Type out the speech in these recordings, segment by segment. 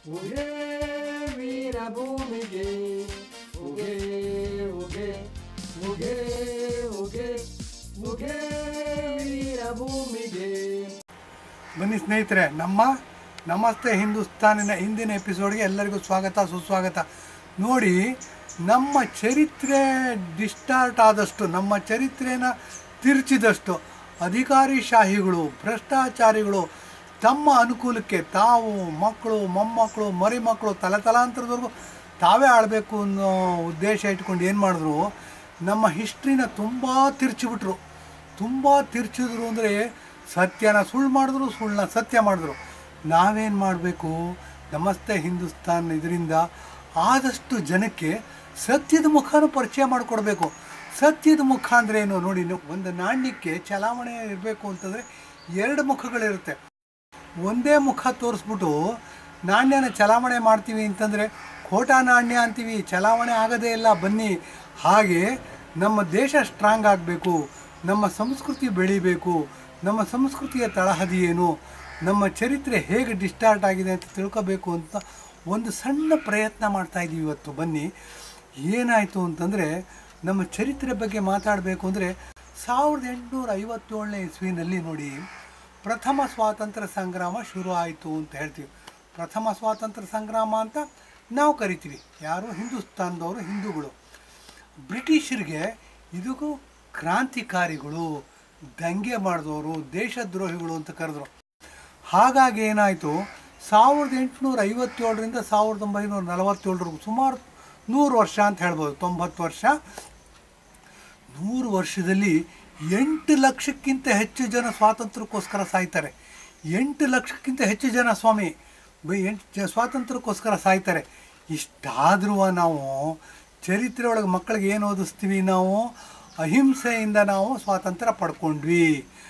ಉಗೆ ವೀರ ಭೂಮಿಗೆ ಉಗೆ ಉಗೆ ಉಗೆ ಉಗೆ ಉಗೆ ವೀರ ಭೂಮಿಗೆ ಬನ್ನಿ ಸ್ನೇಹಿತರೆ ನಮ್ಮ ನಮಸ್ತೆ ಹಿಂದೂಸ್ತಾನಿನ ಇಂದಿನ ಎಪಿಸೋಡ್ಗೆ ಎಲ್ಲರಿಗೂ ಸ್ವಾಗತ ಸುಸ್ವಾಗತ ನೋಡಿ ನಮ್ಮ ಚರಿತ್ರೆ ಡಿಸ್ಟಾರ್ಟ್ ಆದಷ್ಟು ನಮ್ಮ ಚರಿತ್ರೆನ ತಿರುಚಿದಷ್ಟು ಅಧಿಕಾರಿಶಾಹಿಗಳು ಭ್ರಷ್ಟಾಚಾರಿಗಳು ತಮ್ಮ ಅನುಕೂಲಕ್ಕೆ ತಾವು ಮಕ್ಕಳು ಮೊಮ್ಮಕ್ಕಳು ಮರಿ ಮಕ್ಕಳು ತಲೆತಲಾಂತರದವರೆಗೂ ತಾವೇ ಆಳಬೇಕು ಅನ್ನೋ ಉದ್ದೇಶ ಇಟ್ಕೊಂಡು ಏನು ಮಾಡಿದ್ರು ನಮ್ಮ ಹಿಸ್ಟ್ರಿನ ತುಂಬ ತಿರ್ಚಿಬಿಟ್ರು ತುಂಬ ತಿರ್ಚಿದ್ರು ಅಂದರೆ ಸತ್ಯನ ಸುಳ್ಳು ಮಾಡಿದ್ರು ಸುಳ್ಳನ್ನ ಸತ್ಯ ಮಾಡಿದ್ರು ನಾವೇನು ಮಾಡಬೇಕು ನಮಸ್ತೆ ಹಿಂದೂಸ್ತಾನ್ ಇದರಿಂದ ಆದಷ್ಟು ಜನಕ್ಕೆ ಸತ್ಯದ ಮುಖನೂ ಪರಿಚಯ ಮಾಡಿಕೊಡ್ಬೇಕು ಸತ್ಯದ ಮುಖ ಅಂದರೆ ಏನು ನೋಡಿ ನೀವು ಒಂದು ನಾಣ್ಯಕ್ಕೆ ಚಲಾವಣೆ ಇರಬೇಕು ಅಂತಂದರೆ ಎರಡು ಮುಖಗಳಿರುತ್ತೆ ಒಂದೇ ಮುಖ ತೋರಿಸ್ಬಿಟ್ಟು ನಾಣ್ಯನ ಚಲಾವಣೆ ಮಾಡ್ತೀವಿ ಅಂತಂದರೆ ಖೋಟಾ ನಾಣ್ಯ ಅಂತೀವಿ ಚಲಾವಣೆ ಆಗದೇ ಇಲ್ಲ ಬನ್ನಿ ಹಾಗೆ ನಮ್ಮ ದೇಶ ಸ್ಟ್ರಾಂಗ್ ಆಗಬೇಕು ನಮ್ಮ ಸಂಸ್ಕೃತಿ ಬೆಳಿಬೇಕು ನಮ್ಮ ಸಂಸ್ಕೃತಿಯ ತಳಹದಿ ಏನು ನಮ್ಮ ಚರಿತ್ರೆ ಹೇಗೆ ಡಿಸ್ಟಾರ್ಟ್ ಆಗಿದೆ ಅಂತ ತಿಳ್ಕೋಬೇಕು ಅಂತ ಒಂದು ಸಣ್ಣ ಪ್ರಯತ್ನ ಮಾಡ್ತಾ ಇದ್ದೀವಿ ಇವತ್ತು ಬನ್ನಿ ಏನಾಯಿತು ಅಂತಂದರೆ ನಮ್ಮ ಚರಿತ್ರೆ ಬಗ್ಗೆ ಮಾತಾಡಬೇಕು ಅಂದರೆ ಸಾವಿರದ ಎಂಟುನೂರ ಐವತ್ತೇಳನೇ ಇಸ್ವಿನಲ್ಲಿ ನೋಡಿ ಪ್ರಥಮ ಸ್ವಾತಂತ್ರ್ಯ ಸಂಗ್ರಾಮ ಶುರು ಆಯಿತು ಅಂತ ಹೇಳ್ತೀವಿ ಪ್ರಥಮ ಸ್ವಾತಂತ್ರ್ಯ ಸಂಗ್ರಾಮ ಅಂತ ನಾವು ಕರಿತೀವಿ ಯಾರು ಹಿಂದೂಸ್ತಾನದವರು ಹಿಂದೂಗಳು ಬ್ರಿಟಿಷರಿಗೆ ಇದಕ್ಕೂ ಕ್ರಾಂತಿಕಾರಿಗಳು ದಂಗೆ ಮಾಡಿದವರು ದೇಶದ್ರೋಹಿಗಳು ಅಂತ ಕರೆದ್ರು ಹಾಗಾಗಿ ಏನಾಯಿತು ಸಾವಿರದ ಎಂಟುನೂರ ಐವತ್ತೇಳರಿಂದ ಸಾವಿರದ ಒಂಬೈನೂರ ನಲವತ್ತೇಳರಿಗೂ ಸುಮಾರು ನೂರು ವರ್ಷ ಅಂತ ಹೇಳ್ಬೋದು ತೊಂಬತ್ತು ವರ್ಷ ನೂರು ವರ್ಷದಲ್ಲಿ ಎಂಟು ಲಕ್ಷಕ್ಕಿಂತ ಹೆಚ್ಚು ಜನ ಸ್ವಾತಂತ್ರ್ಯಕ್ಕೋಸ್ಕರ ಸಾಯ್ತಾರೆ ಎಂಟು ಲಕ್ಷಕ್ಕಿಂತ ಹೆಚ್ಚು ಜನ ಸ್ವಾಮಿ ಬ- ಎಂಟು ಜ ಸ್ವಾತಂತ್ರ್ಯಕ್ಕೋಸ್ಕರ ಸಾಯ್ತಾರೆ ಇಷ್ಟಾದ್ರೂ ನಾವು ಚರಿತ್ರೆ ಒಳಗೆ ಮಕ್ಕಳಿಗೆ ಏನು ಓದಿಸ್ತೀವಿ ನಾವು ಅಹಿಂಸೆಯಿಂದ ನಾವು ಸ್ವಾತಂತ್ರ್ಯ ಪಡ್ಕೊಂಡ್ವಿ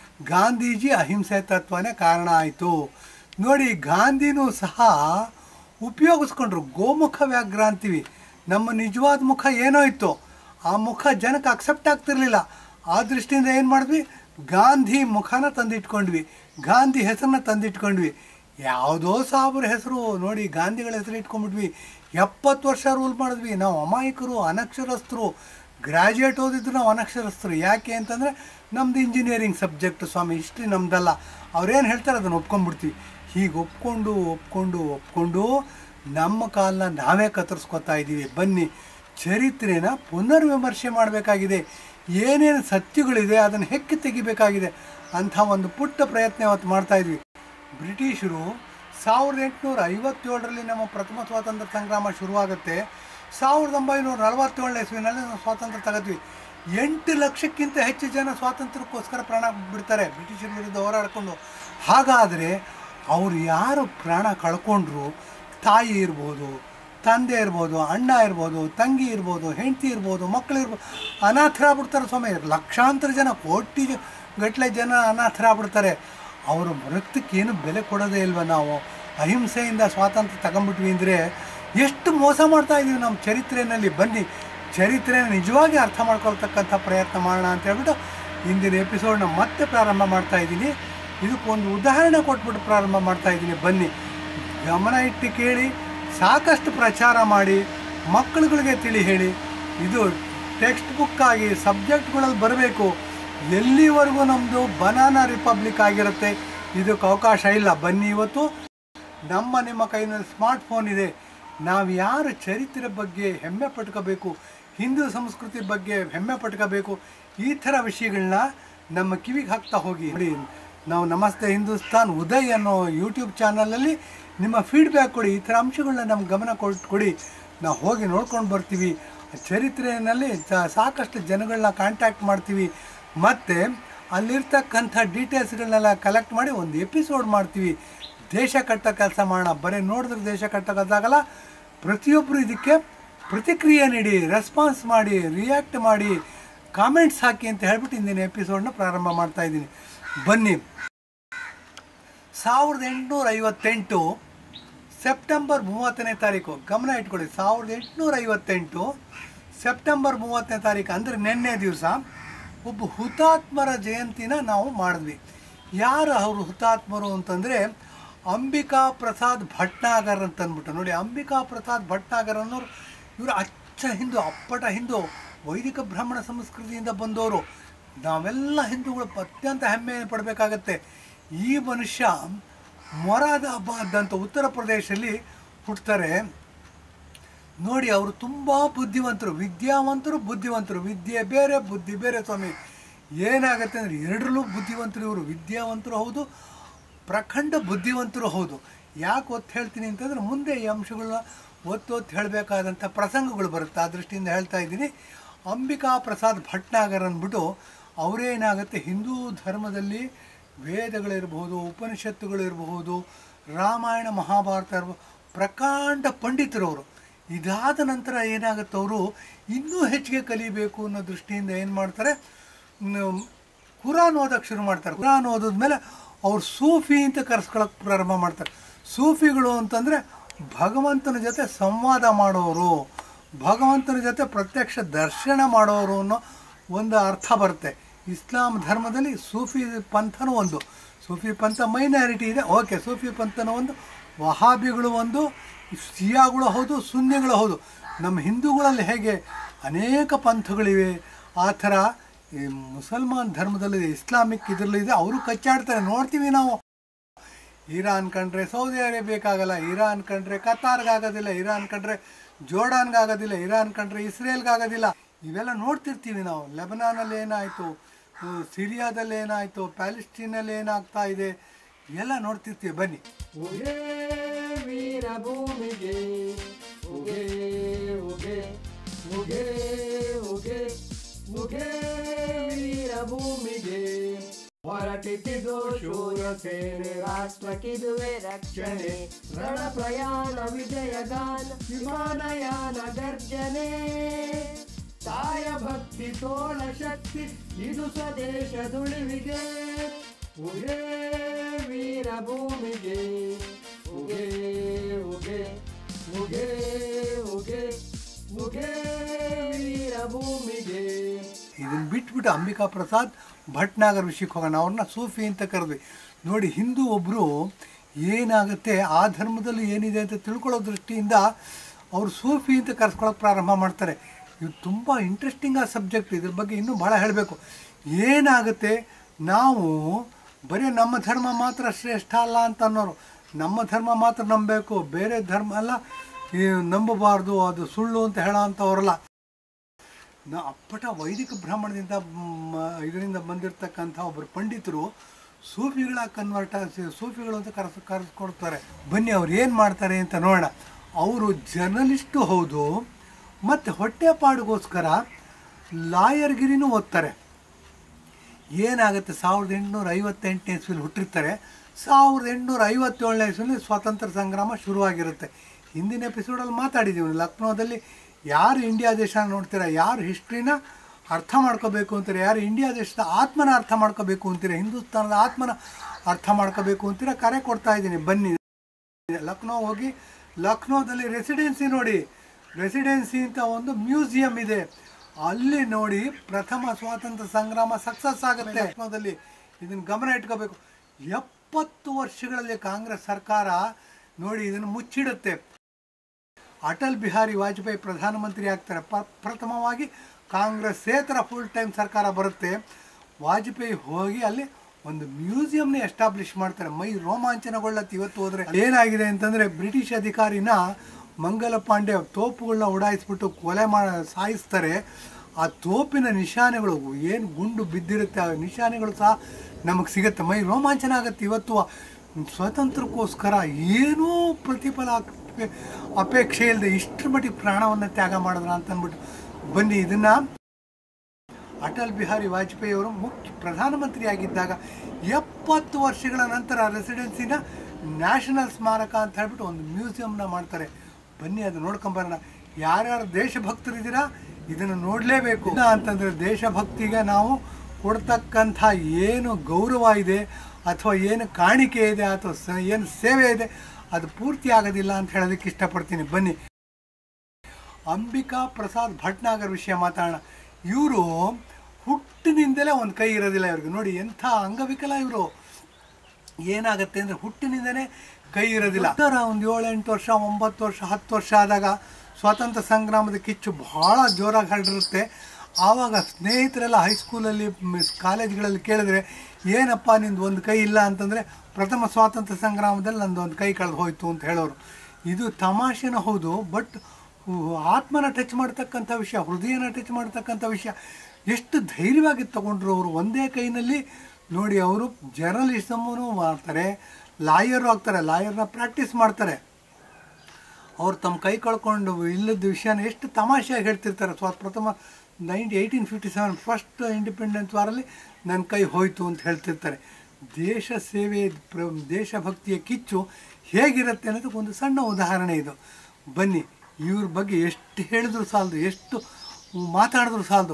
ಗಾಂಧೀಜಿ ಅಹಿಂಸೆ ತತ್ವನೇ ಕಾರಣ ಆಯಿತು ನೋಡಿ ಗಾಂಧಿನೂ ಸಹ ಉಪಯೋಗಿಸ್ಕೊಂಡ್ರು ಗೋಮುಖ ವ್ಯಾಘ್ರ ಅಂತೀವಿ ನಮ್ಮ ನಿಜವಾದ ಮುಖ ಏನೋ ಇತ್ತು ಆ ಮುಖ ಜನಕ್ಕೆ ಅಕ್ಸೆಪ್ಟ್ ಆಗ್ತಿರ್ಲಿಲ್ಲ ಆ ದೃಷ್ಟಿಯಿಂದ ಏನು ಮಾಡಿದ್ವಿ ಗಾಂಧಿ ಮುಖನ ತಂದಿಟ್ಕೊಂಡ್ವಿ ಗಾಂಧಿ ಹೆಸರನ್ನ ತಂದಿಟ್ಕೊಂಡ್ವಿ ಯಾವುದೋ ಸಾವಿರ ಹೆಸರು ನೋಡಿ ಗಾಂಧಿಗಳ ಹೆಸರು ಇಟ್ಕೊಂಡ್ಬಿಟ್ವಿ ಎಪ್ಪತ್ತು ವರ್ಷ ರೂಲ್ ಮಾಡಿದ್ವಿ ನಾವು ಅಮಾಯಕರು ಅನಕ್ಷರಸ್ಥರು ಗ್ರ್ಯಾಜುಯೇಟ್ ಓದಿದ್ರು ನಾವು ಅನಕ್ಷರಸ್ಥರು ಯಾಕೆ ಅಂತಂದರೆ ನಮ್ದು ಇಂಜಿನಿಯರಿಂಗ್ ಸಬ್ಜೆಕ್ಟ್ ಸ್ವಾಮಿ ಹಿಸ್ಟ್ರಿ ನಮ್ದಲ್ಲ ಅವ್ರೇನು ಹೇಳ್ತಾರೆ ಅದನ್ನು ಒಪ್ಕೊಂಡ್ಬಿಡ್ತೀವಿ ಹೀಗೆ ಒಪ್ಕೊಂಡು ಒಪ್ಕೊಂಡು ಒಪ್ಕೊಂಡು ನಮ್ಮ ಕಾಲನ ನಾವೇ ಕತ್ತರಿಸ್ಕೊತಾ ಇದ್ದೀವಿ ಬನ್ನಿ ಚರಿತ್ರೆನ ಪುನರ್ವಿಮರ್ಶೆ ಮಾಡಬೇಕಾಗಿದೆ ಏನೇನು ಸತ್ಯಗಳಿದೆ ಅದನ್ನು ಹೆಕ್ಕಿ ತೆಗಿಬೇಕಾಗಿದೆ ಅಂಥ ಒಂದು ಪುಟ್ಟ ಪ್ರಯತ್ನ ಇವತ್ತು ಮಾಡ್ತಾ ಇದ್ವಿ ಬ್ರಿಟಿಷರು ಸಾವಿರದ ಎಂಟುನೂರ ಐವತ್ತೇಳರಲ್ಲಿ ನಮ್ಮ ಪ್ರಥಮ ಸ್ವಾತಂತ್ರ್ಯ ಸಂಗ್ರಾಮ ಶುರುವಾಗುತ್ತೆ ಸಾವಿರದ ಒಂಬೈನೂರ ನಲವತ್ತೇಳನೇ ಇಸ್ವಿನಲ್ಲಿ ನಾವು ಸ್ವಾತಂತ್ರ್ಯ ತಗೋತೀವಿ ಎಂಟು ಲಕ್ಷಕ್ಕಿಂತ ಹೆಚ್ಚು ಜನ ಸ್ವಾತಂತ್ರ್ಯಕ್ಕೋಸ್ಕರ ಪ್ರಾಣ ಬಿಡ್ತಾರೆ ಬ್ರಿಟಿಷರ ವಿರುದ್ಧ ಹೋರಾಡಿಕೊಂಡು ಹಾಗಾದರೆ ಅವ್ರು ಯಾರು ಪ್ರಾಣ ಕಳ್ಕೊಂಡ್ರು ತಾಯಿ ಇರ್ಬೋದು ತಂದೆ ಇರ್ಬೋದು ಅಣ್ಣ ಇರ್ಬೋದು ತಂಗಿ ಇರ್ಬೋದು ಹೆಂಡತಿ ಇರ್ಬೋದು ಮಕ್ಕಳು ಇರ್ಬೋದು ಅನಾಥರಾಗ್ಬಿಡ್ತಾರೆ ಸ್ವಾಮಿ ಲಕ್ಷಾಂತರ ಜನ ಕೋಟಿ ಜ- ಗಟ್ಟಲೆ ಜನ ಅನಾಥರಾಗ್ಬಿಡ್ತಾರೆ ಅವರ ರಕ್ತಕ್ಕೆ ಏನು ಬೆಲೆ ಕೊಡೋದೇ ಇಲ್ವ ನಾವು ಅಹಿಂಸೆಯಿಂದ ಸ್ವಾತಂತ್ರ್ಯ ತಗೊಂಬಿಟ್ವಿ ಅಂದರೆ ಎಷ್ಟು ಮೋಸ ಮಾಡ್ತಾ ಇದ್ದೀವಿ ನಮ್ಮ ಚರಿತ್ರೆಯಲ್ಲಿ ಬನ್ನಿ ಚರಿತ್ರೆನ ನಿಜವಾಗಿ ಅರ್ಥ ಮಾಡ್ಕೊಳ್ತಕ್ಕಂಥ ಪ್ರಯತ್ನ ಮಾಡೋಣ ಅಂತ ಹೇಳ್ಬಿಟ್ಟು ಇಂದಿನ ಎಪಿಸೋಡ್ನ ಮತ್ತೆ ಪ್ರಾರಂಭ ಮಾಡ್ತಾ ಇದ್ದೀನಿ ಇದಕ್ಕೊಂದು ಉದಾಹರಣೆ ಕೊಟ್ಬಿಟ್ಟು ಪ್ರಾರಂಭ ಮಾಡ್ತಾ ಇದ್ದೀನಿ ಬನ್ನಿ ಗಮನ ಇಟ್ಟು ಕೇಳಿ ಸಾಕಷ್ಟು ಪ್ರಚಾರ ಮಾಡಿ ಮಕ್ಕಳುಗಳಿಗೆ ತಿಳಿ ಹೇಳಿ ಇದು ಟೆಕ್ಸ್ಟ್ ಬುಕ್ ಆಗಿ ಸಬ್ಜೆಕ್ಟ್ಗಳಲ್ಲಿ ಬರಬೇಕು ಎಲ್ಲಿವರೆಗೂ ನಮ್ಮದು ಬನಾನಾ ರಿಪಬ್ಲಿಕ್ ಆಗಿರುತ್ತೆ ಇದಕ್ಕೆ ಅವಕಾಶ ಇಲ್ಲ ಬನ್ನಿ ಇವತ್ತು ನಮ್ಮ ನಿಮ್ಮ ಕೈನಲ್ಲಿ ಸ್ಮಾರ್ಟ್ಫೋನ್ ಇದೆ ನಾವು ಯಾರು ಚರಿತ್ರೆ ಬಗ್ಗೆ ಹೆಮ್ಮೆ ಪಟ್ಕೋಬೇಕು ಹಿಂದೂ ಸಂಸ್ಕೃತಿ ಬಗ್ಗೆ ಹೆಮ್ಮೆ ಪಟ್ಕೋಬೇಕು ಈ ಥರ ವಿಷಯಗಳನ್ನ ನಮ್ಮ ಕಿವಿಗೆ ಹಾಕ್ತಾ ಹೋಗಿ ನೋಡಿ ನಾವು ನಮಸ್ತೆ ಹಿಂದೂಸ್ತಾನ್ ಉದಯ್ ಅನ್ನೋ ಯೂಟ್ಯೂಬ್ ಚಾನಲಲ್ಲಿ ನಿಮ್ಮ ಫೀಡ್ಬ್ಯಾಕ್ ಕೊಡಿ ಈ ಥರ ಅಂಶಗಳನ್ನ ನಮ್ಗೆ ಗಮನ ಕೊಟ್ಟು ಕೊಡಿ ನಾವು ಹೋಗಿ ನೋಡ್ಕೊಂಡು ಬರ್ತೀವಿ ಚರಿತ್ರೆಯಲ್ಲಿ ಸಾ- ಸಾಕಷ್ಟು ಜನಗಳನ್ನ ಕಾಂಟ್ಯಾಕ್ಟ್ ಮಾಡ್ತೀವಿ ಮತ್ತು ಅಲ್ಲಿರ್ತಕ್ಕಂಥ ಡೀಟೇಲ್ಸ್ಗಳನ್ನೆಲ್ಲ ಕಲೆಕ್ಟ್ ಮಾಡಿ ಒಂದು ಎಪಿಸೋಡ್ ಮಾಡ್ತೀವಿ ದೇಶ ಕಟ್ಟೋ ಕೆಲಸ ಮಾಡೋಣ ಬರೀ ನೋಡಿದ್ರೆ ದೇಶ ಕಟ್ಟೋಕ್ಕಾಗಲ್ಲ ಪ್ರತಿಯೊಬ್ಬರು ಇದಕ್ಕೆ ಪ್ರತಿಕ್ರಿಯೆ ನೀಡಿ ರೆಸ್ಪಾನ್ಸ್ ಮಾಡಿ ರಿಯಾಕ್ಟ್ ಮಾಡಿ ಕಾಮೆಂಟ್ಸ್ ಹಾಕಿ ಅಂತ ಹೇಳ್ಬಿಟ್ಟು ಇಂದಿನ ಎಪಿಸೋಡ್ನ ಪ್ರಾರಂಭ ಮಾಡ್ತಾ ಇದ್ದೀನಿ ಬನ್ನಿ ಸಾವಿರದ ಎಂಟುನೂರ ಐವತ್ತೆಂಟು ಸೆಪ್ಟೆಂಬರ್ ಮೂವತ್ತನೇ ತಾರೀಕು ಗಮನ ಇಟ್ಕೊಳ್ಳಿ ಸಾವಿರದ ಎಂಟುನೂರ ಐವತ್ತೆಂಟು ಸೆಪ್ಟೆಂಬರ್ ಮೂವತ್ತನೇ ತಾರೀಕು ಅಂದರೆ ನಿನ್ನೆ ದಿವಸ ಒಬ್ಬ ಹುತಾತ್ಮರ ಜಯಂತಿನ ನಾವು ಮಾಡಿದ್ವಿ ಯಾರು ಅವರು ಹುತಾತ್ಮರು ಅಂತಂದರೆ ಅಂಬಿಕಾ ಪ್ರಸಾದ್ ಭಟ್ನಾಗರ್ ಅಂತ ಅಂದ್ಬಿಟ್ಟು ನೋಡಿ ಅಂಬಿಕಾ ಪ್ರಸಾದ್ ಭಟ್ನಾಗರ್ ಅನ್ನೋರು ಇವರು ಅಚ್ಚ ಹಿಂದೂ ಅಪ್ಪಟ ಹಿಂದೂ ವೈದಿಕ ಬ್ರಾಹ್ಮಣ ಸಂಸ್ಕೃತಿಯಿಂದ ಬಂದವರು ನಾವೆಲ್ಲ ಹಿಂದೂಗಳು ಅತ್ಯಂತ ಹೆಮ್ಮೆ ಪಡಬೇಕಾಗತ್ತೆ ಈ ಮನುಷ್ಯ ಮೊರಾದಾಬಾದ್ ಅಂತ ಉತ್ತರ ಪ್ರದೇಶದಲ್ಲಿ ಹುಟ್ಟುತ್ತಾರೆ ನೋಡಿ ಅವರು ತುಂಬ ಬುದ್ಧಿವಂತರು ವಿದ್ಯಾವಂತರು ಬುದ್ಧಿವಂತರು ವಿದ್ಯೆ ಬೇರೆ ಬುದ್ಧಿ ಬೇರೆ ಸ್ವಾಮಿ ಏನಾಗುತ್ತೆ ಅಂದರೆ ಎರಡರಲ್ಲೂ ಬುದ್ಧಿವಂತರು ಇವರು ವಿದ್ಯಾವಂತರು ಹೌದು ಪ್ರಖಂಡ ಬುದ್ಧಿವಂತರು ಹೌದು ಯಾಕೆ ಒತ್ತು ಹೇಳ್ತೀನಿ ಅಂತಂದ್ರೆ ಮುಂದೆ ಈ ಅಂಶಗಳನ್ನ ಒತ್ತು ಒತ್ತು ಹೇಳಬೇಕಾದಂಥ ಪ್ರಸಂಗಗಳು ಬರುತ್ತೆ ಆ ದೃಷ್ಟಿಯಿಂದ ಹೇಳ್ತಾ ಇದ್ದೀನಿ ಅಂಬಿಕಾ ಪ್ರಸಾದ್ ಭಟ್ನಾಗರ್ ಅಂದ್ಬಿಟ್ಟು ಅವರೇನಾಗುತ್ತೆ ಹಿಂದೂ ಧರ್ಮದಲ್ಲಿ ವೇದಗಳಿರಬಹುದು ಉಪನಿಷತ್ತುಗಳಿರಬಹುದು ರಾಮಾಯಣ ಮಹಾಭಾರತ ಇರ್ಬೋದು ಪ್ರಕಾಂಡ ಪಂಡಿತರವರು ಇದಾದ ನಂತರ ಏನಾಗುತ್ತೆ ಅವರು ಇನ್ನೂ ಹೆಚ್ಚಿಗೆ ಕಲಿಬೇಕು ಅನ್ನೋ ದೃಷ್ಟಿಯಿಂದ ಏನು ಮಾಡ್ತಾರೆ ಮ್, ಕುರಾನ್ ಓದಕ್ಕೆ ಶುರು ಮಾಡ್ತಾರೆ ಕುರಾನ್ ಓದಿದ್ಮೇಲೆ ಅವ್ರು ಸೂಫಿ ಅಂತ ಕರೆಸ್ಕೊಳಕ್ಕೆ ಪ್ರಾರಂಭ ಮಾಡ್ತಾರೆ ಸೂಫಿಗಳು ಅಂತಂದರೆ ಭಗವಂತನ ಜೊತೆ ಸಂವಾದ ಮಾಡೋರು ಭಗವಂತನ ಜೊತೆ ಪ್ರತ್ಯಕ್ಷ ದರ್ಶನ ಮಾಡೋರು ಅನ್ನೋ ಒಂದು ಅರ್ಥ ಬರುತ್ತೆ ಇಸ್ಲಾಂ ಧರ್ಮದಲ್ಲಿ ಸೂಫಿ ಪಂಥನೂ ಒಂದು ಸೂಫಿ ಪಂಥ ಮೈನಾರಿಟಿ ಇದೆ ಓಕೆ ಸೂಫಿ ಪಂಥನ ಒಂದು ವಹಾಬಿಗಳು ಒಂದು ಸಿಯಾಗಳು ಹೌದು ಸುನ್ನಿಗಳು ಹೌದು ನಮ್ಮ ಹಿಂದೂಗಳಲ್ಲಿ ಹೇಗೆ ಅನೇಕ ಪಂಥಗಳಿವೆ ಆ ಥರ ಈ ಮುಸಲ್ಮಾನ್ ಧರ್ಮದಲ್ಲಿ ಇಸ್ಲಾಮಿಕ್ ಇದರಲ್ಲಿ ಇದೆ ಅವರು ಕಚ್ಚಾಡ್ತಾರೆ ನೋಡ್ತೀವಿ ನಾವು ಇರಾನ್ ಕಂಡ್ರೆ ಸೌದಿ ಅರೇಬಿಯಾಕ್ಕಾಗಲ್ಲ ಇರಾನ್ ಕಂಡ್ರೆ ಕತಾರ್ಗಾಗೋದಿಲ್ಲ ಇರಾನ್ ಕಂಡ್ರೆ ಜೋರ್ಡಾನ್ಗಾಗೋದಿಲ್ಲ ಇರಾನ್ ಕಂಡ್ರೆ ಇಸ್ರೇಲ್ಗಾಗೋದಿಲ್ಲ ಇವೆಲ್ಲ ನೋಡ್ತಿರ್ತೀವಿ ನಾವು ಲೆಬನಾನಲ್ಲಿ ಏನಾಯಿತು ಸಿರಿಯಾದಲ್ಲಿ ಏನಾಯಿತು ಪ್ಯಾಲೆಸ್ಟೀನಲ್ಲಿ ಏನಾಗ್ತಾ ಇದೆ ಎಲ್ಲ ನೋಡ್ತಿರ್ತೀವಿ ಬನ್ನಿ ಉಗೇ ವೀರ ಭೂಮಿಗೆ ಉಗೇ ಉಗೇ ಉಗೇ ಉಗೇ ಉಗೇ ವೀರ ಭೂಮಿಗೆ ಹೊರಟಿಸಿದು ಶೂರ ಸೇನೆ ರಾಷ್ಟ್ರಕ್ಕಿದುವೆ ರಕ್ಷಣೆ ರಣ ಪ್ರಯಾಣ ವಿಜಯಗಾನ ವಿಮಾನಯಾನ ಗರ್ಜನೆ ತಾಯ ಭಕ್ತಿ ತೋಳ ಶಕ್ತಿ ಇದು ಸ್ವದೇಶದುಳಿವಿಗೆ ಉಗೇ ವೀರ ಭೂಮಿಗೆ ಉಗೇ ಉಗೇ ಉಗೇ ಉಗೇ ಉಗೇ ವೀರ ಭೂಮಿಗೆ ಇದನ್ನು ಬಿಟ್ಬಿಟ್ಟು ಅಂಬಿಕಾ ಪ್ರಸಾದ್ ಭಟ್ನಾಗರ್ ವಿಷಯಕ್ಕೆ ಹೋಗೋಣ ಅವ್ರನ್ನ ಸೂಫಿ ಅಂತ ಕರೆದ್ವಿ ನೋಡಿ ಹಿಂದೂ ಒಬ್ಬರು ಏನಾಗುತ್ತೆ ಆ ಧರ್ಮದಲ್ಲಿ ಏನಿದೆ ಅಂತ ತಿಳ್ಕೊಳ್ಳೋ ದೃಷ್ಟಿಯಿಂದ ಅವರು ಸೂಫಿ ಅಂತ ಕರೆಸ್ಕೊಳ್ಳೋಕೆ ಪ್ರಾರಂಭ ಮಾಡ್ತಾರೆ ಇದು ತುಂಬ ಇಂಟ್ರೆಸ್ಟಿಂಗ್ ಆ ಸಬ್ಜೆಕ್ಟ್ ಇದ್ರ ಬಗ್ಗೆ ಇನ್ನೂ ಭಾಳ ಹೇಳಬೇಕು ಏನಾಗುತ್ತೆ ನಾವು ಬರೀ ನಮ್ಮ ಧರ್ಮ ಮಾತ್ರ ಶ್ರೇಷ್ಠ ಅಲ್ಲ ಅಂತ ಅನ್ನೋರು ನಮ್ಮ ಧರ್ಮ ಮಾತ್ರ ನಂಬಬೇಕು ಬೇರೆ ಧರ್ಮ ಅಲ್ಲ ಈ ನಂಬಬಾರ್ದು ಅದು ಸುಳ್ಳು ಅಂತ ಹೇಳೋ ಅಂಥವ್ರಲ್ಲ ನಾ ಅಪ್ಪಟ ವೈದಿಕ ಬ್ರಾಹ್ಮಣದಿಂದ ಮ್, ಇದರಿಂದ ಬಂದಿರತಕ್ಕಂಥ ಒಬ್ಬರು ಪಂಡಿತರು ಸೂಫಿಗಳ ಕನ್ವರ್ಟ್ ಸೂಫಿಗಳು ಅಂತ ಕರೆಸ್ ಕರೆಸ್ಕೊಡ್ತಾರೆ ಬನ್ನಿ ಅವ್ರು ಏನು ಮಾಡ್ತಾರೆ ಅಂತ ನೋಡೋಣ ಅವರು ಜರ್ನಲಿಸ್ಟು ಹೌದು ಮತ್ತು ಹೊಟ್ಟೆಪಾಡಿಗೋಸ್ಕರ ಲಾಯರ್ಗಿರಿನೂ ಓದ್ತಾರೆ ಏನಾಗುತ್ತೆ ಸಾವಿರದ ಎಂಟುನೂರ ಐವತ್ತೆಂಟನೇ ಇಸ್ವಿಲಿ ಹುಟ್ಟಿರ್ತಾರೆ ಸಾವಿರದ ಎಂಟುನೂರ ಐವತ್ತೇಳನೇ ಇಸ್ವಿಲಿ ಸ್ವಾತಂತ್ರ್ಯ ಸಂಗ್ರಾಮ ಶುರುವಾಗಿರುತ್ತೆ ಹಿಂದಿನ ಎಪಿಸೋಡಲ್ಲಿ ಮಾತಾಡಿದ್ದೀವಿ ಲಕ್ನೋದಲ್ಲಿ ಯಾರು ಇಂಡಿಯಾ ದೇಶ ನೋಡ್ತೀರಾ ಯಾರು ಹಿಸ್ಟ್ರಿನ ಅರ್ಥ ಮಾಡ್ಕೋಬೇಕು ಅಂತೀರ ಯಾರು ಇಂಡಿಯಾ ದೇಶದ ಆತ್ಮನ ಅರ್ಥ ಮಾಡ್ಕೋಬೇಕು ಅಂತೀರ ಹಿಂದೂಸ್ತಾನದ ಆತ್ಮನ ಅರ್ಥ ಮಾಡ್ಕೋಬೇಕು ಅಂತೀರ ಕರೆ ಕೊಡ್ತಾ ಇದ್ದೀನಿ ಬನ್ನಿ ಲಕ್ನೋ ಹೋಗಿ ಲಕ್ನೋದಲ್ಲಿ ರೆಸಿಡೆನ್ಸಿ ನೋಡಿ ರೆಸಿಡೆನ್ಸಿ ಅಂತ ಒಂದು ಮ್ಯೂಸಿಯಂ ಇದೆ ಅಲ್ಲಿ ನೋಡಿ ಪ್ರಥಮ ಸ್ವಾತಂತ್ರ್ಯ ಸಂಗ್ರಾಮ ಸಕ್ಸಸ್ ಆಗುತ್ತೆ ಲಕ್ನೋದಲ್ಲಿ ಇದನ್ನು ಗಮನ ಇಟ್ಕೋಬೇಕು ಎಪ್ಪತ್ತು ವರ್ಷಗಳಲ್ಲಿ ಕಾಂಗ್ರೆಸ್ ಸರ್ಕಾರ ನೋಡಿ ಇದನ್ನು ಮುಚ್ಚಿಡುತ್ತೆ ಅಟಲ್ ಬಿಹಾರಿ ವಾಜಪೇಯಿ ಪ್ರಧಾನಮಂತ್ರಿ ಆಗ್ತಾರೆ ಪ ಪ್ರಥಮವಾಗಿ ಕಾಂಗ್ರೆಸ್ಸೇತರ ಫುಲ್ ಟೈಮ್ ಸರ್ಕಾರ ಬರುತ್ತೆ ವಾಜಪೇಯಿ ಹೋಗಿ ಅಲ್ಲಿ ಒಂದು ಮ್ಯೂಸಿಯಂನೇ ಎಸ್ಟಾಬ್ಲಿಷ್ ಮಾಡ್ತಾರೆ ಮೈ ರೋಮಾಂಚನಗೊಳ್ಳತ್ತೆ ಇವತ್ತು ಹೋದರೆ ಏನಾಗಿದೆ ಅಂತಂದರೆ ಬ್ರಿಟಿಷ್ ಅಧಿಕಾರಿನ ಮಂಗಲ ಪಾಂಡೆ ತೋಪುಗಳನ್ನ ಉಡಾಯಿಸ್ಬಿಟ್ಟು ಕೊಲೆ ಮಾ ಸಾಯಿಸ್ತಾರೆ ಆ ತೋಪಿನ ನಿಶಾನೆಗಳು ಏನು ಗುಂಡು ಬಿದ್ದಿರುತ್ತೆ ಆ ನಿಶಾನೆಗಳು ಸಹ ನಮಗೆ ಸಿಗುತ್ತೆ ಮೈ ರೋಮಾಂಚನ ಆಗುತ್ತೆ ಇವತ್ತು ಸ್ವಾತಂತ್ರ್ಯಕ್ಕೋಸ್ಕರ ಏನೂ ಪ್ರತಿಫಲ ಅಪೇ- ಅಪೇಕ್ಷೆ ಇಲ್ಲದೆ ಇಷ್ಟರ ಮಟ್ಟಿಗೆ ಪ್ರಾಣವನ್ನು ತ್ಯಾಗ ಮಾಡಿದ್ರ ಅಂತ ಅಂದ್ಬಿಟ್ಟು ಬನ್ನಿ ಇದನ್ನು ಅಟಲ್ ಬಿಹಾರಿ ವಾಜಪೇಯಿ ಅವರು ಮುಖ್ಯ ಪ್ರಧಾನಮಂತ್ರಿ ಆಗಿದ್ದಾಗ ಎಪ್ಪತ್ತು ವರ್ಷಗಳ ನಂತರ ರೆಸಿಡೆನ್ಸಿನ ನ್ಯಾಷನಲ್ ಸ್ಮಾರಕ ಅಂತ ಹೇಳ್ಬಿಟ್ಟು ಒಂದು ಮ್ಯೂಸಿಯಂನ ಮಾಡ್ತಾರೆ ಬನ್ನಿ ಅದು ನೋಡ್ಕೊಂಬರೋಣ ಯಾರ್ಯಾರು ದೇಶಭಕ್ತರಿದ್ದೀರಾ ಇದನ್ನು ನೋಡಲೇಬೇಕು ಇಲ್ಲ ಅಂತಂದರೆ ದೇಶಭಕ್ತಿಗೆ ನಾವು ಕೊಡ್ತಕ್ಕಂಥ ಏನು ಗೌರವ ಇದೆ ಅಥವಾ ಏನು ಕಾಣಿಕೆ ಇದೆ ಅಥವಾ ಸ ಏನು ಸೇವೆ ಇದೆ ಅದು ಪೂರ್ತಿ ಆಗೋದಿಲ್ಲ ಅಂತ ಹೇಳೋದಕ್ಕೆ ಇಷ್ಟಪಡ್ತೀನಿ ಬನ್ನಿ ಅಂಬಿಕಾ ಪ್ರಸಾದ್ ಭಟ್ನಾಗರ್ ವಿಷಯ ಮಾತಾಡೋಣ ಇವರು ಹುಟ್ಟಿನಿಂದಲೇ ಒಂದು ಕೈ ಇರೋದಿಲ್ಲ ಇವ್ರಿಗೆ ನೋಡಿ ಎಂಥ ಅಂಗವಿಕಲ ಇವರು ಏನಾಗುತ್ತೆ ಅಂದರೆ ಹುಟ್ಟಿನಿಂದಲೇ ಕೈ ಇರೋದಿಲ್ಲ ಉತ್ತರ ಒಂದು ಏಳು ಎಂಟು ವರ್ಷ ಒಂಬತ್ತು ವರ್ಷ ಹತ್ತು ವರ್ಷ ಆದಾಗ ಸ್ವಾತಂತ್ರ್ಯ ಸಂಗ್ರಾಮದ ಕಿಚ್ಚು ಬಹಳ ಜೋರಾಗಿ ಹರಡಿರುತ್ತೆ ಆವಾಗ ಸ್ನೇಹಿತರೆಲ್ಲ ಹೈಸ್ಕೂಲಲ್ಲಿ ಮ್- ಕಾಲೇಜ್ಗಳಲ್ಲಿ ಕೇಳಿದ್ರೆ ಏನಪ್ಪ ನಿಂದು ಒಂದು ಕೈ ಇಲ್ಲ ಅಂತಂದರೆ ಪ್ರಥಮ ಸ್ವಾತಂತ್ರ್ಯ ಸಂಗ್ರಾಮದಲ್ಲಿ ನಂದು ಒಂದು ಕೈ ಕಳೆದು ಹೋಯ್ತು ಅಂತ ಹೇಳೋರು ಇದು ತಮಾಷೆನೂ ಹೌದು ಬಟ್ ಆತ್ಮನ ಟಚ್ ಮಾಡ್ತಕ್ಕಂಥ ವಿಷಯ ಹೃದಯನ ಟಚ್ ಮಾಡ್ತಕ್ಕಂಥ ವಿಷಯ ಎಷ್ಟು ಧೈರ್ಯವಾಗಿ ತಗೊಂಡ್ರು ಅವರು ಒಂದೇ ಕೈನಲ್ಲಿ ನೋಡಿ ಅವರು ಜರ್ನಲಿಸಮೂ ಮಾಡ್ತಾರೆ ಲಾಯರು ಆಗ್ತಾರೆ ಲಾಯರ್ನ ಪ್ರಾಕ್ಟೀಸ್ ಮಾಡ್ತಾರೆ ಅವ್ರು ತಮ್ಮ ಕೈ ಕಳ್ಕೊಂಡು ಇಲ್ಲದ ವಿಷಯನ ಎಷ್ಟು ತಮಾಷೆಯಾಗಿ ಹೇಳ್ತಿರ್ತಾರೆ ಸ್ವ ಪ್ರಥಮ ninety eighteen fifty seven first independence ವಾರಲ್ಲಿ ನನ್ನ ಕೈ ಹೋಯಿತು ಅಂತ ಹೇಳ್ತಿರ್ತಾರೆ ದೇಶ ಸೇವೆ ಪ್ರ ದೇಶಭಕ್ತಿಯ ಕಿಚ್ಚು ಹೇಗಿರುತ್ತೆ ಅನ್ನೋದಕ್ಕೆ ಒಂದು ಸಣ್ಣ ಉದಾಹರಣೆ ಇದು ಬನ್ನಿ ಇವ್ರ ಬಗ್ಗೆ ಎಷ್ಟು ಹೇಳಿದ್ರು ಸಾಲದು ಎಷ್ಟು ಮಾತಾಡಿದ್ರು ಸಾಲದು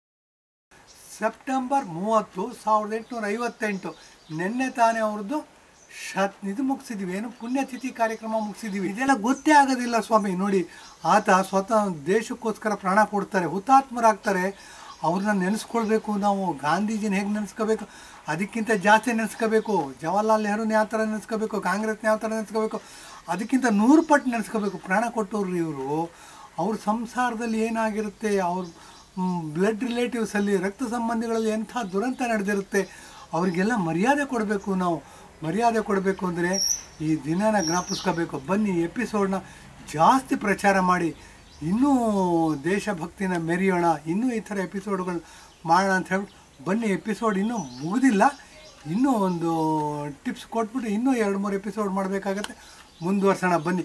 ಸೆಪ್ಟೆಂಬರ್ ಮೂವತ್ತು ಸಾವಿರದ ಎಂಟುನೂರ ಐವತ್ತೆಂಟು ನಿನ್ನೆ ತಾನೇ ಅವ್ರದ್ದು ಶತ್ ಇದು ಮುಗಿಸಿದ್ವಿ ಏನು ಪುಣ್ಯತಿಥಿ ಕಾರ್ಯಕ್ರಮ ಮುಗಿಸಿದ್ವಿ ಇದೆಲ್ಲ ಗೊತ್ತೇ ಆಗೋದಿಲ್ಲ ಸ್ವಾಮಿ ನೋಡಿ ಆತ ಸ್ವತಃ ದೇಶಕ್ಕೋಸ್ಕರ ಪ್ರಾಣ ಕೊಡ್ತಾರೆ ಹುತಾತ್ಮರಾಗ್ತಾರೆ ಅವ್ರನ್ನ ನೆನೆಸ್ಕೊಳ್ಬೇಕು ನಾವು ಗಾಂಧೀಜಿನ ಹೇಗೆ ನೆನೆಸ್ಕೋಬೇಕು ಅದಕ್ಕಿಂತ ಜಾಸ್ತಿ ನೆನೆಸ್ಕೋಬೇಕು ಜವಾಹರ್ಲಾಲ್ ನೆಹರೂನ ಯಾವ ಥರ ನೆನೆಸ್ಕೋಬೇಕು ಕಾಂಗ್ರೆಸ್ನ ಯಾವ ಥರ ನೆನೆಸ್ಕೋಬೇಕು ಅದಕ್ಕಿಂತ ನೂರು ಪಟ್ಟು ನೆನೆಸ್ಕೋಬೇಕು ಪ್ರಾಣ ಕೊಟ್ಟವ್ರು ಇವರು ಅವ್ರ ಸಂಸಾರದಲ್ಲಿ ಏನಾಗಿರುತ್ತೆ ಅವ್ರ ಬ್ಲಡ್ ರಿಲೇಟಿವ್ಸಲ್ಲಿ ರಕ್ತ ಸಂಬಂಧಿಗಳಲ್ಲಿ ಎಂಥ ದುರಂತ ನಡೆದಿರುತ್ತೆ ಅವರಿಗೆಲ್ಲ ಮರ್ಯಾದೆ ಕೊಡಬೇಕು ನಾವು ಮರ್ಯಾದೆ ಕೊಡಬೇಕು ಅಂದರೆ ಈ ದಿನನ ಜ್ಞಾಪಿಸ್ಕೋಬೇಕು ಬನ್ನಿ ಎಪಿಸೋಡ್ನ ಜಾಸ್ತಿ ಪ್ರಚಾರ ಮಾಡಿ ಇನ್ನೂ ದೇಶಭಕ್ತಿನ ಮೆರೆಯೋಣ ಇನ್ನೂ ಈ ಥರ ಎಪಿಸೋಡ್ಗಳು ಮಾಡೋಣ ಅಂತ ಹೇಳ್ಬಿಟ್ಟು ಬನ್ನಿ ಎಪಿಸೋಡ್ ಇನ್ನೂ ಮುಗಿದಿಲ್ಲ ಇನ್ನೂ ಒಂದು ಟಿಪ್ಸ್ ಕೊಟ್ಬಿಟ್ಟು ಇನ್ನೂ ಎರಡು ಮೂರು ಎಪಿಸೋಡ್ ಮಾಡಬೇಕಾಗತ್ತೆ ಮುಂದುವರ್ಸೋಣ ಬನ್ನಿ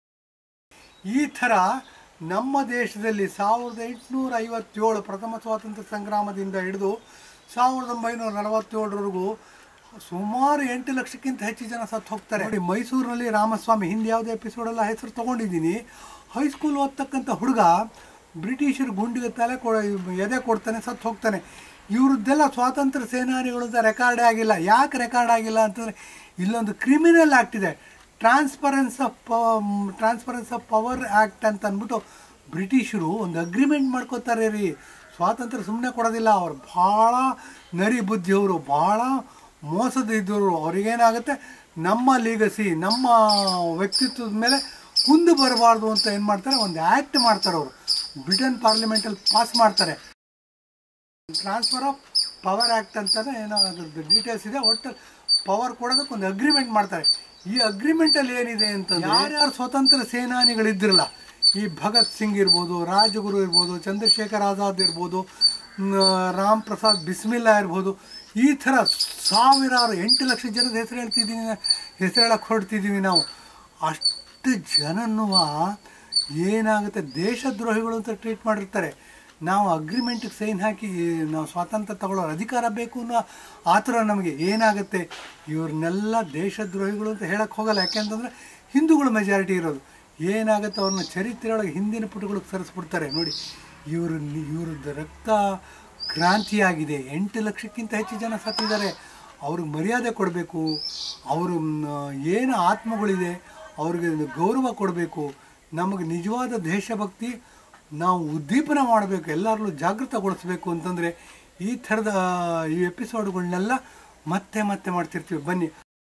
ಈ ಥರ ನಮ್ಮ ದೇಶದಲ್ಲಿ ಸಾವಿರದ ಎಂಟುನೂರ ಐವತ್ತೇಳು ಪ್ರಥಮ ಸ್ವಾತಂತ್ರ್ಯ ಸಂಗ್ರಾಮದಿಂದ ಹಿಡಿದು ಸಾವಿರದ ಒಂಬೈನೂರ ನಲವತ್ತೇಳರವರೆಗೂ ಸುಮಾರು ಎಂಟು ಲಕ್ಷಕ್ಕಿಂತ ಹೆಚ್ಚು ಜನ ಸತ್ತು ಹೋಗ್ತಾರೆ ನೋಡಿ ಮೈಸೂರಿನಲ್ಲಿ ರಾಮಸ್ವಾಮಿ ಹಿಂದೆ ಯಾವುದೇ ಎಪಿಸೋಡೆಲ್ಲ ಹೆಸರು ತೊಗೊಂಡಿದ್ದೀನಿ ಹೈಸ್ಕೂಲ್ ಓದ್ತಕ್ಕಂಥ ಹುಡುಗ ಬ್ರಿಟಿಷರು ಗುಂಡಿಗೆ ತಲೆ ಕೊಡ ಎದೆ ಕೊಡ್ತಾನೆ ಸತ್ತು ಹೋಗ್ತಾನೆ ಇವ್ರದ್ದೆಲ್ಲ ಸ್ವಾತಂತ್ರ್ಯ ಸೇನಾನಿಗಳದ್ದು ರೆಕಾರ್ಡೇ ಆಗಿಲ್ಲ ಯಾಕೆ ರೆಕಾರ್ಡ್ ಆಗಿಲ್ಲ ಅಂತಂದರೆ ಇಲ್ಲೊಂದು ಕ್ರಿಮಿನಲ್ ಆ್ಯಕ್ಟ್ ಇದೆ transparence of transparence of power act ಅಂತ ಅಂದ್ಬಿಟ್ಟು ಬ್ರಿಟಿಷರು ಒಂದು ಅಗ್ರಿಮೆಂಟ್ ಮಾಡ್ಕೋತಾರೆ ರೀ ಸ್ವಾತಂತ್ರ್ಯ ಸುಮ್ಮನೆ ಕೊಡೋದಿಲ್ಲ ಅವ್ರು ಭಾಳ ನರಿ ಬುದ್ಧಿಯವರು ಭಾಳ ಮೋಸದ ಇದ್ದವರು ಅವ್ರಿಗೇನಾಗುತ್ತೆ ನಮ್ಮ ಲೀಗಸಿ ನಮ್ಮ ವ್ಯಕ್ತಿತ್ವದ ಮೇಲೆ ಕುಂದು ಬರಬಾರ್ದು ಅಂತ ಏನು ಮಾಡ್ತಾರೆ ಒಂದು ಆ್ಯಕ್ಟ್ ಮಾಡ್ತಾರೆ ಅವರು ಬ್ರಿಟನ್ ಪಾರ್ಲಿಮೆಂಟಲ್ಲಿ ಪಾಸ್ ಮಾಡ್ತಾರೆ ಟ್ರಾನ್ಸ್ಫರ್ ಆಫ್ ಪವರ್ ಆ್ಯಕ್ಟ್ ಅಂತಾನೆ ಏನೋ ಅದ್ರದ್ದು ಡೀಟೇಲ್ಸ್ ಇದೆ ಒಟ್ಟು ಪವರ್ ಕೊಡೋದಕ್ಕೆ ಒಂದು ಅಗ್ರಿಮೆಂಟ್ ಮಾಡ್ತಾರೆ ಈ ಅಗ್ರಿಮೆಂಟಲ್ಲಿ ಏನಿದೆ ಅಂತಂದ್ರೆ ಯಾರ್ಯಾರು ಸ್ವತಂತ್ರ ಸೇನಾನಿಗಳಿದ್ರಲ್ಲ ಈ ಭಗತ್ ಸಿಂಗ್ ಇರ್ಬೋದು ರಾಜಗುರು ಇರ್ಬೋದು ಚಂದ್ರಶೇಖರ್ ಆಜಾದ್ ಇರ್ಬೋದು ಮ್, ರಾಮ್ ಪ್ರಸಾದ್ ಬಿಸ್ಮಿಲ್ಲಾ ಇರ್ಬೋದು ಈ ಥರ ಸಾವಿರಾರು ಎಂಟು ಲಕ್ಷ ಜನದ ಹೆಸರು ಹೇಳ್ತಿದ್ದೀನಿ ಹೆಸರು ಹೇಳಕ್ಕೆ ಹೊರಡ್ತಿದ್ದೀವಿ ನಾವು ಅಷ್ಟು ಜನನ್ನುವ ಏನಾಗುತ್ತೆ ದೇಶದ್ರೋಹಿಗಳು ಅಂತ ಟ್ರೀಟ್ ಮಾಡಿರ್ತಾರೆ ನಾವು ಅಗ್ರಿಮೆಂಟಿಗೆ ಸೈನ್ ಹಾಕಿ ನಾವು ಸ್ವಾತಂತ್ರ್ಯ ತಗೊಳ್ಳೋ ಅಧಿಕಾರ ಬೇಕು ಅನ್ನೋ ಆತುರ ನಮಗೆ ಏನಾಗುತ್ತೆ ಇವ್ರನ್ನೆಲ್ಲ ದೇಶದ್ರೋಹಿಗಳು ಅಂತ ಹೇಳಕ್ಕೆ ಹೋಗಲ್ಲ ಯಾಕೆಂತಂದರೆ ಹಿಂದೂಗಳು ಮೆಜಾರಿಟಿ ಇರೋದು ಏನಾಗುತ್ತೆ ಅವ್ರನ್ನ ಚರಿತ್ರೆಯೊಳಗೆ ಹಿಂದಿನ ಪುಟಗಳಿಗೆ ಸರಿಸ್ಬಿಡ್ತಾರೆ ನೋಡಿ ಇವರು ಇವ್ರದ್ದು ರಕ್ತ ಕ್ರಾಂತಿಯಾಗಿದೆ ಎಂಟು ಲಕ್ಷಕ್ಕಿಂತ ಹೆಚ್ಚು ಜನ ಸತ್ತಿದ್ದಾರೆ ಅವ್ರಿಗೆ ಮರ್ಯಾದೆ ಕೊಡಬೇಕು ಅವರು ಏನು ಆತ್ಮಗಳಿದೆ ಅವ್ರಿಗೆ ಒಂದು ಗೌರವ ಕೊಡಬೇಕು ನಮಗೆ ನಿಜವಾದ ದೇಶಭಕ್ತಿ ನಾವು ಉದ್ದೀಪನ ಮಾಡಬೇಕು ಎಲ್ಲರಲ್ಲೂ ಜಾಗೃತಗೊಳಿಸ್ಬೇಕು ಅಂತಂದರೆ ಈ ಥರದ ಈ ಎಪಿಸೋಡ್ಗಳನ್ನೆಲ್ಲ ಮತ್ತೆ ಮತ್ತೆ ಮಾಡ್ತಿರ್ತೀವಿ ಬನ್ನಿ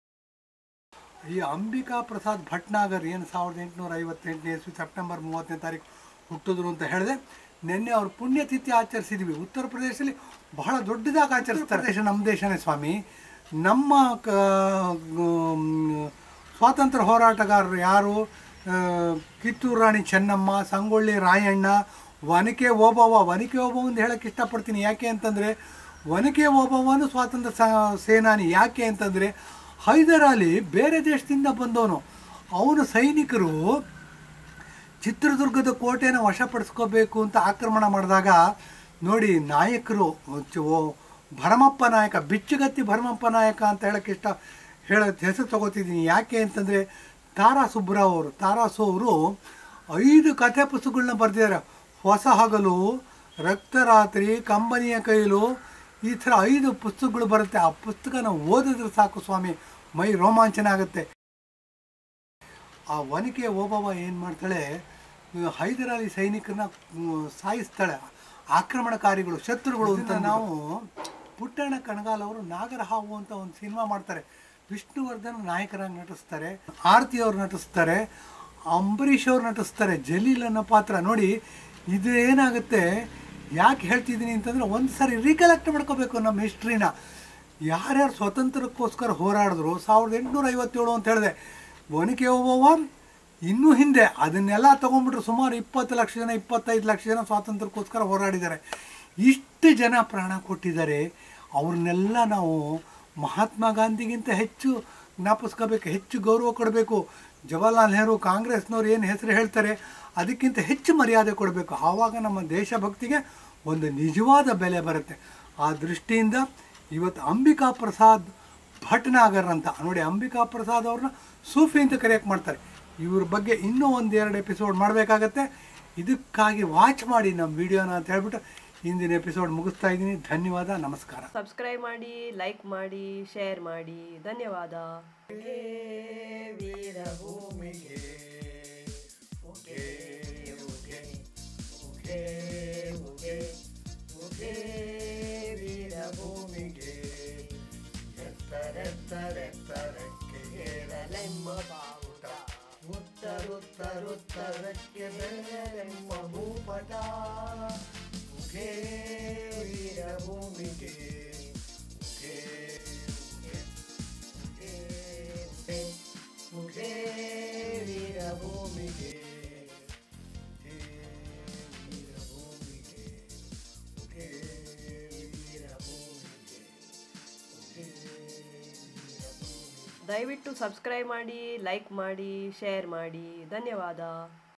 ಈ ಅಂಬಿಕಾ ಪ್ರಸಾದ್ ಭಟ್ನಾಗರ್ ಏನು ಸಾವಿರದ ಎಂಟುನೂರ ಐವತ್ತೆಂಟನೇ ಇಸ್ವಿ ಸೆಪ್ಟೆಂಬರ್ ಮೂವತ್ತನೇ ತಾರೀಕು ಹುಟ್ಟಿದ್ರು ಅಂತ ಹೇಳಿದೆ ನಿನ್ನೆ ಅವ್ರ ಪುಣ್ಯತಿಥಿ ಆಚರಿಸಿದ್ವಿ ಉತ್ತರ ಪ್ರದೇಶದಲ್ಲಿ ಬಹಳ ದೊಡ್ಡದಾಗಿ ಆಚರಿಸ್ತಾರೆ ದೇಶ ನಮ್ಮ ದೇಶನೇ ಸ್ವಾಮಿ ನಮ್ಮ ಕ ಮ್, ಸ್ವಾತಂತ್ರ್ಯ ಹೋರಾಟಗಾರರು ಯಾರು ಆ, ಕಿತ್ತೂರು ರಾಣಿ ಚೆನ್ನಮ್ಮ ಸಂಗೊಳ್ಳಿ ರಾಯಣ್ಣ ವನಕೆ ಓಬವ್ವ ವನಕೆ ಓಬವ್ವ ಅಂತ ಹೇಳಕ್ಕೆ ಇಷ್ಟಪಡ್ತೀನಿ ಯಾಕೆ ಅಂತಂದರೆ ವನಕೆ ಓಬವ್ವನು ಸ್ವಾತಂತ್ರ್ಯ ಸ- ಸೇನಾನಿ ಯಾಕೆ ಅಂತಂದರೆ ಹೈದರಾಲಿ ಬೇರೆ ದೇಶದಿಂದ ಬಂದವನು ಅವನು ಸೈನಿಕರು ಚಿತ್ರದುರ್ಗದ ಕೋಟೆನ ವಶಪಡಿಸ್ಕೋಬೇಕು ಅಂತ ಆಕ್ರಮಣ ಮಾಡಿದಾಗ ನೋಡಿ ನಾಯಕರು ಚ- ಓ- ಭರಮಪ್ಪ ನಾಯಕ ಬಿಚ್ಚುಗತ್ತಿ ಭರಮಪ್ಪ ನಾಯಕ ಅಂತ ಹೇಳಕ್ಕೆ ಇಷ್ಟ ಹೇಳ ಹೆಸರು ತಗೋತಿದ್ದೀನಿ ಯಾಕೆ ಅಂತಂದರೆ ತಾರಾ ಸುಬ್ಬರಾವ್ ಅವರು ತಾರಾಸು ಅವರು ಐದು ಕಥೆ ಪುಸ್ತಕಗಳನ್ನ ಬರೆದಿದ್ದಾರೆ ಹೊಸ ಹಗಲು ರಕ್ತರಾತ್ರಿ ಕಂಬನಿಯ ಕೈಲು ಈ ಥರ ಐದು ಪುಸ್ತಕಗಳು ಬರುತ್ತೆ ಆ ಪುಸ್ತಕನ ಓದಿದ್ರೆ ಸಾಕು ಸ್ವಾಮಿ ಮೈ ರೋಮಾಂಚನ ಆಗುತ್ತೆ ಆ ವನಿಕೆ ಓಬವ್ವ ಏನು ಮಾಡ್ತಾಳೆ ಇವ್ ಹೈದರಾಲಿ ಸೈನಿಕರನ್ನ ಮ್, ಸಾಯಿಸ್ತಾಳೆ ಆಕ್ರಮಣಕಾರಿಗಳು ಶತ್ರುಗಳು ಅಂತ ನಾವು ಪುಟ್ಟಣ್ಣ ಕಣಗಾಲ್ ಅವರು ನಾಗರಹಾವು ಅಂತ ಒಂದು ಸಿನಿಮಾ ಮಾಡ್ತಾರೆ ವಿಷ್ಣುವರ್ಧನ್ ನಾಯಕರಾಗಿ ನಟಿಸ್ತಾರೆ ಆರತಿ ಅವ್ರು ನಟಿಸ್ತಾರೆ ಅಂಬರೀಷ್ ಅವ್ರು ನಟಿಸ್ತಾರೆ ಜಲೀಲ್ ಅನ್ನೋ ಪಾತ್ರ ನೋಡಿ ಇದು ಏನಾಗುತ್ತೆ ಯಾಕೆ ಹೇಳ್ತಿದ್ದೀನಿ ಅಂತಂದ್ರೆ ಒಂದು ಸಾರಿ ರೀಕಲೆಕ್ಟ್ ಮಾಡ್ಕೋಬೇಕು ನಮ್ಮ ಹಿಸ್ಟ್ರಿನ ಯಾರ್ಯಾರು ಸ್ವತಂತ್ರಕ್ಕೋಸ್ಕರ ಹೋರಾಡಿದ್ರು ಸಾವಿರದ ಎಂಟುನೂರ ಐವತ್ತೇಳು ಅಂತ ಹೇಳಿದೆ ಒನಕೆ ಓಬವ್ವ ಇನ್ನೂ ಹಿಂದೆ ಅದನ್ನೆಲ್ಲ ತೊಗೊಂಡ್ಬಿಟ್ರೆ ಸುಮಾರು ಇಪ್ಪತ್ತು ಲಕ್ಷ ಜನ ಇಪ್ಪತ್ತೈದು ಲಕ್ಷ ಜನ ಸ್ವಾತಂತ್ರ್ಯಕ್ಕೋಸ್ಕರ ಹೋರಾಡಿದ್ದಾರೆ ಇಷ್ಟು ಜನ ಪ್ರಾಣ ಕೊಟ್ಟಿದ್ದಾರೆ ಅವ್ರನ್ನೆಲ್ಲ ನಾವು ಮಹಾತ್ಮ ಗಾಂಧಿಗಿಂತ ಹೆಚ್ಚು ಜ್ಞಾಪಿಸ್ಕೋಬೇಕು ಹೆಚ್ಚು ಗೌರವ ಕೊಡಬೇಕು ಜವಾಹರ್ಲಾಲ್ ನೆಹರು ಕಾಂಗ್ರೆಸ್ನವ್ರು ಏನು ಹೆಸರು ಹೇಳ್ತಾರೆ ಅದಕ್ಕಿಂತ ಹೆಚ್ಚು ಮರ್ಯಾದೆ ಕೊಡಬೇಕು ಆವಾಗ ನಮ್ಮ ದೇಶಭಕ್ತಿಗೆ ಒಂದು ನಿಜವಾದ ಬೆಲೆ ಬರುತ್ತೆ ಆ ದೃಷ್ಟಿಯಿಂದ ಇವತ್ತು ಅಂಬಿಕಾ ಪ್ರಸಾದ್ ಭಟ್ನಾಗರ್ ಅಂತ ನೋಡಿ ಅಂಬಿಕಾ ಪ್ರಸಾದ್ ಅವ್ರನ್ನ ಸೂಫಿ ಅಂತ ಕರೆಯಕ್ಕೆ ಮಾಡ್ತಾರೆ ಇವ್ರ ಬಗ್ಗೆ ಇನ್ನೂ ಒಂದು ಎರಡು ಎಪಿಸೋಡ್ ಮಾಡಬೇಕಾಗತ್ತೆ ಇದಕ್ಕಾಗಿ ವಾಚ್ ಮಾಡಿ ನಮ್ಮ ವಿಡಿಯೋನ ಅಂತ ಹೇಳ್ಬಿಟ್ಟು ಇಂದಿನ ಎಪಿಸೋಡ್ ಮುಗಿಸ್ತಾ ಇದ್ದೀನಿ ಧನ್ಯವಾದ ನಮಸ್ಕಾರ ಸಬ್ಸ್ಕ್ರೈಬ್ ಮಾಡಿ ಲೈಕ್ ಮಾಡಿ ಶೇರ್ ಮಾಡಿ ಧನ್ಯವಾದ ಉತ್ತರುತ್ತರುತ್ತರಕ್ಕೆ ಬೆಳೆಯಲೆಂಬ ಭೂಪಟ ಮುಖೇ ವೀರಭೂಮಿಗೆ ಮುಖೇ ಮುಖೇ ಮುಖೇ ಮುಖೇ ವೀರಭೂಮಿಗೆ ಮುಖೇ ವೀರಭೂಮಿಗೆ ಮುಖೇ ವೀರಭೂಮಿಗೆ ಮುಖೇ ವೀರಭೂಮಿಗೆ ದಯವಿಟ್ಟು ಸಬ್ಸ್ಕ್ರೈಬ್ ಮಾಡಿ ಲೈಕ್ ಮಾಡಿ ಶೇರ್ ಮಾಡಿ ಧನ್ಯವಾದ